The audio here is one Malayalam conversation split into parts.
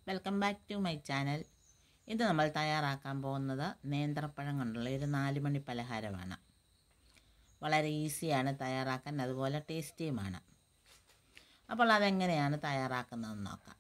welcome back to my channel ഇത് നമ്മൾ തയ്യാറാക്കാൻ പോകുന്നത് നേന്ത്രപ്പഴം കൊണ്ടുള്ള ഒരു നാല് മണി പലഹാരമാണ് വളരെ ഈസിയാണ് തയ്യാറാക്കാൻ അതുപോലെ ടേസ്റ്റിയുമാണ് അപ്പോൾ അതെങ്ങനെയാണ് തയ്യാറാക്കുന്നതെന്ന് നോക്കാം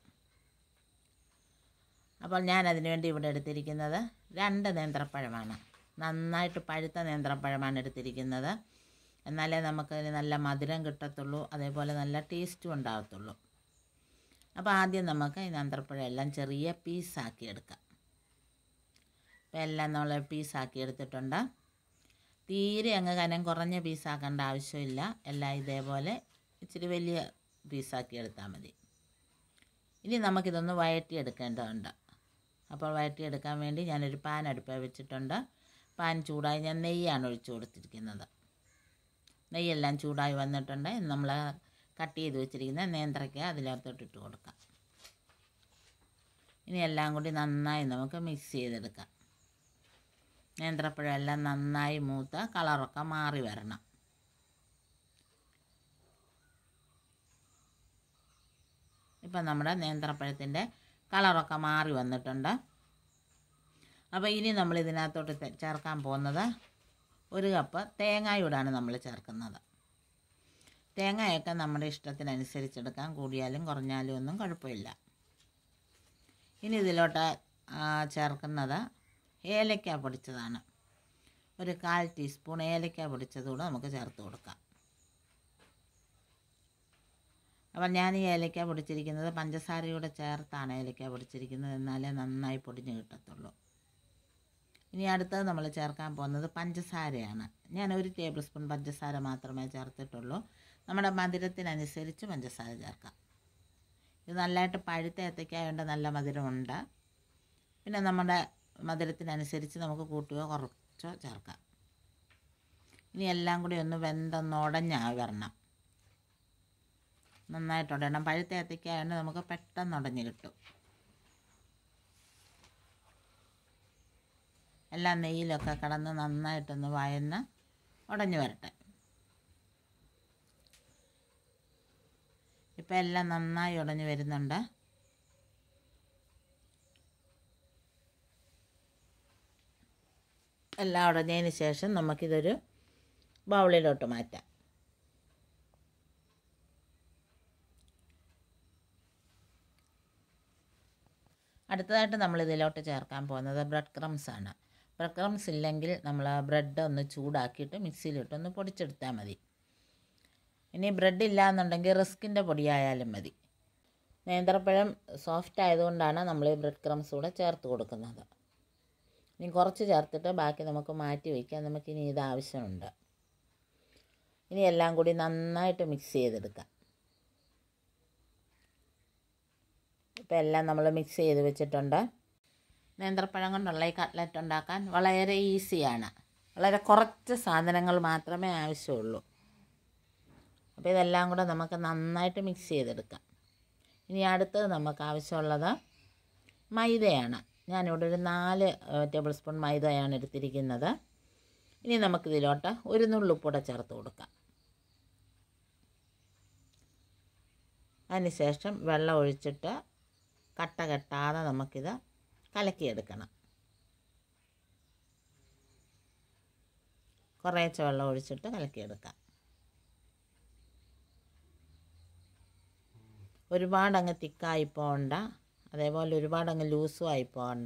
അപ്പോൾ ഞാൻ അതിനുവേണ്ടി ഇവിടെ എടുത്തിരിക്കുന്നത് രണ്ട് നേന്ത്രപ്പഴമാണ് നന്നായിട്ട് പഴുത്ത നേന്ത്രപ്പഴമാണ് എടുത്തിരിക്കുന്നത് എന്നാലേ നമുക്കതിന് നല്ല മധുരം കിട്ടത്തുള്ളൂ അതേപോലെ നല്ല ടേസ്റ്റും ഉണ്ടാകത്തുള്ളൂ അപ്പോൾ ആദ്യം നമുക്ക് ഈ നേന്ത്രപ്പഴം എല്ലാം ചെറിയ പീസാക്കി എടുക്കാം അപ്പോൾ എല്ലാം നമ്മൾ പീസാക്കി എടുത്തിട്ടുണ്ട് തീരെ അങ്ങ് കനം കുറഞ്ഞ പീസാക്കേണ്ട ആവശ്യമില്ല എല്ലാം ഇതേപോലെ ഇച്ചിരി വലിയ പീസാക്കി എടുത്താൽ മതി ഇനി നമുക്കിതൊന്ന് വഴറ്റിയെടുക്കേണ്ടതുണ്ട് അപ്പോൾ വഴറ്റിയെടുക്കാൻ വേണ്ടി ഞാനൊരു പാൻ അടുപ്പിൽ വെച്ചിട്ടുണ്ട് പാൻ ചൂടായി ഞാൻ നെയ്യാണ് ഒഴിച്ചു കൊടുത്തിരിക്കുന്നത് നെയ്യെല്ലാം ചൂടായി വന്നിട്ടുണ്ട് നമ്മൾ കട്ട് ചെയ്ത് വെച്ചിരിക്കുന്ന നേന്ത്രയ്ക്ക അതിനകത്തോട്ട് ഇട്ട് കൊടുക്കാം ഇനി എല്ലാം കൂടി നന്നായി നമുക്ക് മിക്സ് ചെയ്തെടുക്കാം നേന്ത്രപ്പഴം എല്ലാം നന്നായി മൂത്ത കളറൊക്കെ മാറി വരണം ഇപ്പം നമ്മുടെ നേന്ത്രപ്പഴത്തിൻ്റെ കളറൊക്കെ മാറി വന്നിട്ടുണ്ട് അപ്പോൾ ഇനി നമ്മൾ ഇതിനകത്തോട്ട് ചേർക്കാൻ പോകുന്നത് ഒരു കപ്പ് തേങ്ങായൂടാണ് നമ്മൾ ചേർക്കുന്നത് തേങ്ങയൊക്കെ നമ്മുടെ ഇഷ്ടത്തിനനുസരിച്ചെടുക്കാം കൂടിയാലും കുറഞ്ഞാലും ഒന്നും കുഴപ്പമില്ല ഇനി ഇതിലോട്ട് ചേർക്കുന്നത് ഏലക്ക പൊടിച്ചതാണ് ഒരു കാൽ ടീസ്പൂൺ ഏലക്ക പൊടിച്ചതുകൂടെ നമുക്ക് ചേർത്ത് കൊടുക്കാം അപ്പം ഞാൻ ഈ ഏലക്ക പൊടിച്ചിരിക്കുന്നത് പഞ്ചസാരയൂടെ ചേർത്താണ് ഏലക്ക പൊടിച്ചിരിക്കുന്നത് എന്നാലേ നന്നായി പൊടിഞ്ഞ് കിട്ടത്തുള്ളൂ ഇനി അടുത്തത് നമ്മൾ ചേർക്കാൻ പോകുന്നത് പഞ്ചസാരയാണ് ഞാൻ ഒരു ടേബിൾ സ്പൂൺ പഞ്ചസാര മാത്രമേ ചേർത്തിട്ടുള്ളൂ നമ്മുടെ മധുരത്തിനനുസരിച്ച് പഞ്ചസാര ചേർക്കാം ഇത് നല്ലതായിട്ട് പഴുത്ത ഏത്തയ്ക്കായതുകൊണ്ട് നല്ല മധുരമുണ്ട് പിന്നെ നമ്മുടെ മധുരത്തിനനുസരിച്ച് നമുക്ക് കൂട്ടുകയോ കുറച്ചോ ചേർക്കാം ഇനി എല്ലാം കൂടി ഒന്ന് വെന്തൊന്ന് ഉടഞ്ഞാ വരണം നന്നായിട്ട് ഉടയണം പഴുത്ത ഏത്തയ്ക്കായതുകൊണ്ട് നമുക്ക് പെട്ടെന്ന് ഉടഞ്ഞ് കിട്ടും എല്ലാം നെയ്യിലൊക്കെ കിടന്ന് നന്നായിട്ടൊന്ന് വയന്ന് ഉടഞ്ഞു വരട്ടെ ഇപ്പം എല്ലാം നന്നായി ഉടഞ്ഞു വരുന്നുണ്ട് എല്ലാം ഉടഞ്ഞതിന് ശേഷം നമുക്കിതൊരു ബൗളിലോട്ട് മാറ്റാം അടുത്തതായിട്ട് നമ്മൾ ഇതിലോട്ട് ചേർക്കാൻ പോകുന്നത് ബ്രെഡ് ക്രംസ് ആണ് ബ്രെഡ് ക്രംസ് ഇല്ലെങ്കിൽ നമ്മൾ ബ്രെഡ് ഒന്ന് ചൂടാക്കിയിട്ട് മിക്സിയിലിട്ട് ഒന്ന് പൊടിച്ചെടുത്താൽ മതി ഇനി ബ്രെഡ് ഇല്ല എന്നുണ്ടെങ്കിൽ റിസ്കിൻ്റെ പൊടിയായാലും മതി നേന്ത്രപ്പഴം സോഫ്റ്റ് ആയതുകൊണ്ടാണ് നമ്മൾ ഈ ബ്രെഡ് ക്രംസ് കൂടെ ചേർത്ത് കൊടുക്കുന്നത് ഇനി കുറച്ച് ചേർത്തിട്ട് ബാക്കി നമുക്ക് മാറ്റി വയ്ക്കാം നമുക്കിനി ഇത് ആവശ്യമുണ്ട് ഇനി എല്ലാം കൂടി നന്നായിട്ട് മിക്സ് ചെയ്തെടുക്കാം ഇപ്പം എല്ലാം നമ്മൾ മിക്സ് ചെയ്ത് വെച്ചിട്ടുണ്ട് നേന്ത്രപ്പഴം കൊണ്ടുള്ള ഈ കട്ട്ലറ്റ് ഉണ്ടാക്കാൻ വളരെ ഈസിയാണ് വളരെ കുറച്ച് സാധനങ്ങൾ മാത്രമേ ആവശ്യമുള്ളൂ അപ്പോൾ ഇതെല്ലാം കൂടെ നമുക്ക് നന്നായിട്ട് മിക്സ് ചെയ്തെടുക്കാം ഇനി അടുത്തത് നമുക്ക് ആവശ്യമുള്ളത് മൈദയാണ് ഞാനിവിടെ ഒരു നാല് ടേബിൾ സ്പൂൺ മൈദയാണ് എടുത്തിരിക്കുന്നത് ഇനി നമുക്കിതിലോട്ട് ഒരു നുള്ളുപ്പൂടെ ചേർത്ത് കൊടുക്കാം അതിനുശേഷം വെള്ളം ഒഴിച്ചിട്ട് കട്ട കെട്ടാതെ നമുക്കിത് കലക്കിയെടുക്കണം കുറേശ്ശെ വെള്ളം ഒഴിച്ചിട്ട് കലക്കിയെടുക്കാം ഒരുപാട് അങ്ങ് തിക്കായി പോകണ്ട അതേപോലെ ഒരുപാട് അങ്ങ് ലൂസും ആയി പോകണ്ട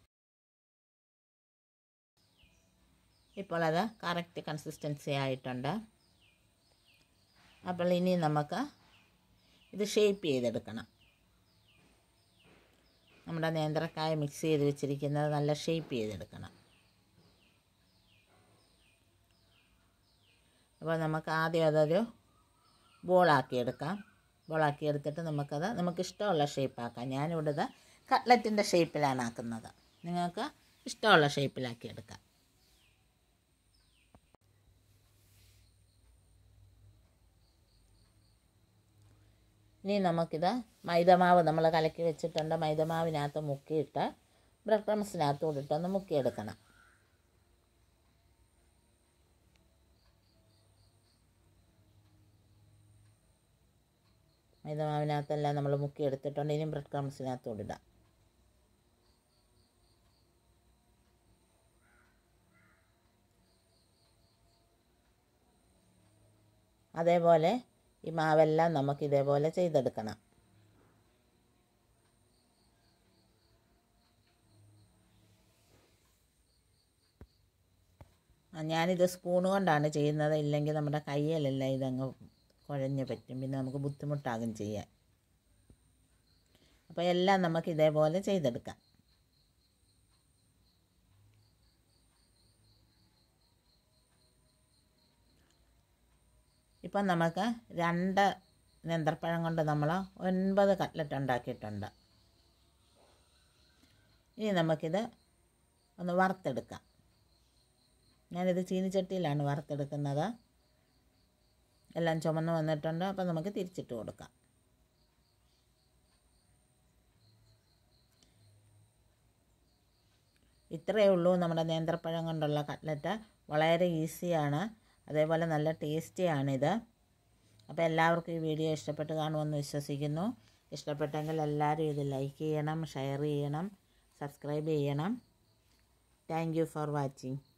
ഇപ്പോൾ അത് കറക്റ്റ് കൺസിസ്റ്റൻസി ആയിട്ടുണ്ട് അപ്പോൾ ഇനി നമുക്ക് ഇത് ഷേപ്പ് ചെയ്തെടുക്കണം നമ്മുടെ നേന്ത്രക്കായ മിക്സ് ചെയ്ത് വെച്ചിരിക്കുന്നത് നല്ല ഷേപ്പ് ചെയ്തെടുക്കണം അപ്പോൾ നമുക്ക് ആദ്യം അതൊരു ബോളാക്കി എടുക്കാം ബോളാക്കി എടുത്തിട്ട് നമുക്കത് നമുക്ക് ഇഷ്ടമുള്ള ഷേപ്പാക്കാം ഞാനിവിടെ ഇത് കട്ട്ലറ്റിൻ്റെ ഷേപ്പിലാണ് ആക്കുന്നത് നിങ്ങൾക്ക് ഇഷ്ടമുള്ള ഷേപ്പിലാക്കി എടുക്കാം ഇനി നമുക്കിത് മൈദമാവ് നമ്മൾ കലക്കി വെച്ചിട്ടുണ്ട് മൈദമാവിനകത്ത് മുക്കിയിട്ട് ബ്രെഡ് ക്രംസിനകത്ത് കൂടിയിട്ടൊന്ന് മുക്കിയെടുക്കണം മൈദമാവിനകത്തെല്ലാം നമ്മൾ മുക്കി എടുത്തിട്ടുണ്ട് ഇനി ബ്രെഡ് ക്രംസിനകത്തോട് ഇടാം അതേപോലെ ഈ മാവെല്ലാം നമുക്ക് ഇതേപോലെ ചെയ്തെടുക്കണം ആ, ഞാനിത് സ്പൂൺ കൊണ്ടാണ് ചെയ്യുന്നത് ഇല്ലെങ്കിൽ നമ്മുടെ കയ്യിലല്ല ഇതങ്ങ് കുഴഞ്ഞ് പറ്റും പിന്നെ നമുക്ക് ബുദ്ധിമുട്ടാകും ചെയ്യാൻ അപ്പോൾ എല്ലാം നമുക്ക് ഇതേപോലെ ചെയ്തെടുക്കാം ഇപ്പം നമുക്ക് രണ്ട് നേന്ത്രപ്പഴം കൊണ്ട് നമ്മൾ ഒൻപത് കട്ട്ലറ്റ് ഉണ്ടാക്കിയിട്ടുണ്ട് ഇനി നമുക്കിത് ഒന്ന് വറുത്തെടുക്കാം ഞാനിത് ചീനിച്ചട്ടിയിലാണ് വറുത്തെടുക്കുന്നത് എല്ലാം ചുമന്ന് വന്നിട്ടുണ്ട് അപ്പം നമുക്ക് തിരിച്ചിട്ട് കൊടുക്കാം ഇത്രയേ ഉള്ളൂ നമ്മുടെ നേന്ത്രപ്പഴം കൊണ്ടുള്ള കട്ട്ലറ്റ് വളരെ ഈസിയാണ് അതേപോലെ നല്ല ടേസ്റ്റിയാണിത് അപ്പോൾ എല്ലാവർക്കും ഈ വീഡിയോ ഇഷ്ടപ്പെട്ട് കാണുമെന്ന് വിശ്വസിക്കുന്നു ഇഷ്ടപ്പെട്ടെങ്കിൽ എല്ലാവരും ഇത് ലൈക്ക് ചെയ്യണം ഷെയർ ചെയ്യണം സബ്സ്ക്രൈബ് ചെയ്യണം താങ്ക് യു ഫോർ വാച്ചിങ്